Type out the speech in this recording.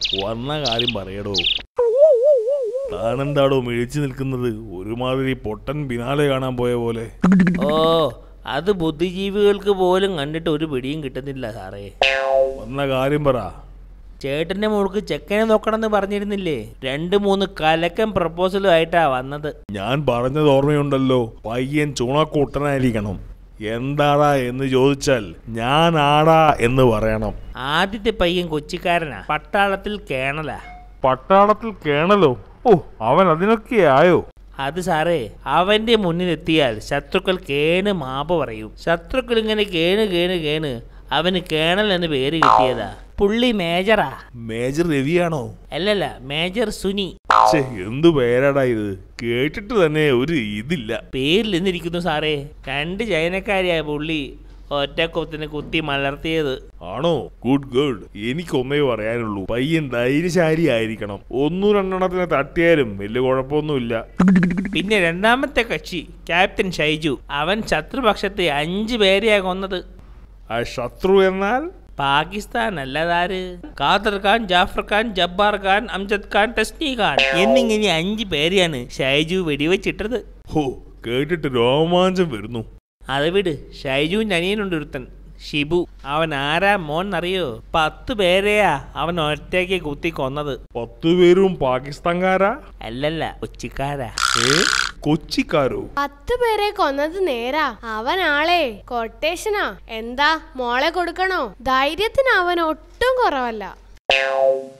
വന്ന കാര്യം പറയടോ താനെന്താടോ മിഴിച്ചു നിൽക്കുന്നത് ഒരുമാതിരി പൊട്ടൻ പിന്നാലെ കാണാൻ പോയ പോലെ ഓ അത് ബുദ്ധിജീവികൾക്ക് പോലും കണ്ടിട്ട് ഒരു പിടിയും കിട്ടുന്നില്ല സാറേ വന്ന കാര്യം പറ ചേട്ടന്റെ മോൾക്ക് ചെക്കനെ നോക്കണമെന്ന് പറഞ്ഞിരുന്നില്ലേ രണ്ട് മൂന്ന് കലക്കൻ പ്രപ്പോസലും ആയിട്ടാ വന്നത് ഞാൻ പറഞ്ഞത് ഓർമ്മയുണ്ടല്ലോ പയ്യൻ ചുണക്കൂട്ടനായിരിക്കണം എന്താടാ എന്ന് ചോദിച്ചാൽ ഞാൻ ആടാ എന്ന് പറയണം ആദ്യത്തെ പയ്യൻ കൊച്ചിക്കാരനാ പട്ടാളത്തിൽ കേണലാ പട്ടാളത്തിൽ കേണലോ ഓ അവൻ അതിനൊക്കെ ആയോ അത് സാറേ അവന്റെ മുന്നിലെത്തിയാൽ ശത്രുക്കൾ കേണ് മാപ പറയും ശത്രുക്കൾ ഇങ്ങനെ കേണ് കേണ് കേണ് അവന് കേണൽ എന്ന് പേര് കിട്ടിയതാ പുള്ളി മേജറാ മേജർ രവിയാണോ അല്ലല്ല മേജർ സുനി ഛേ എന്തു പേരാടാ ഇത് കേട്ടിട്ട് തന്നെ ഒരു ഇതില്ല പേരിൽ നിന്നിരിക്കുന്നു സാറേ രണ്ട് ചൈനക്കാരിയായ പുള്ളി ഒറ്റക്കൊത്തിന് കുത്തി മലർത്തിയത് ആണോ ഗുഡ് ഗുഡ് എനിക്കൊന്നേ പറയാനുള്ളൂ പയ്യൻ ധൈര്യശാലി ആയിരിക്കണം ഒന്നു രണ്ടെണ്ണത്തിന് തട്ടിയാലും വലിയ കുഴപ്പമൊന്നുമില്ല പിന്നെ രണ്ടാമത്തെ കക്ഷി ക്യാപ്റ്റൻ ഷൈജു അവൻ ശത്രുപക്ഷത്തെ അഞ്ചു പേരെയാ കൊന്നത് ആ ശത്രു എന്നാൽ പാകിസ്ഥാൻ അല്ലതാര് ഖാദർ ഖാൻ ജാഫർ ഖാൻ ജബ്ബാർ ഖാൻ അംജദ് ഖാൻ തസ്നി ഖാൻ എന്നിങ്ങനെ അഞ്ച് പേരെയാണ് ഷൈജു വെടിവെച്ചിട്ടത് ഹോ കേട്ടിട്ട് രോമാഞ്ചം വരുന്നു അത് വിട് ഷൈജുവിൻ്റെ അനിയനുണ്ട് ഒരുത്തൻ ഷിബു അവൻ ആരാ മോൻ അറിയോ പത്ത് പേരെയാ അവൻ ഒറ്റയ്ക്ക് കുത്തി കൊന്നത് പത്തു പേരും പാകിസ്ഥാൻകാരാ അല്ലല്ല കൊച്ചിക്കാരാ ഏ കൊച്ചിക്കാരോ പത്ത് പേരെ കൊന്നത് നേരാ അവൻ ആളെ കൊട്ടേഷനാ എന്താ മോളെ കൊടുക്കണോ ധൈര്യത്തിന് അവൻ ഒട്ടും കുറവല്ല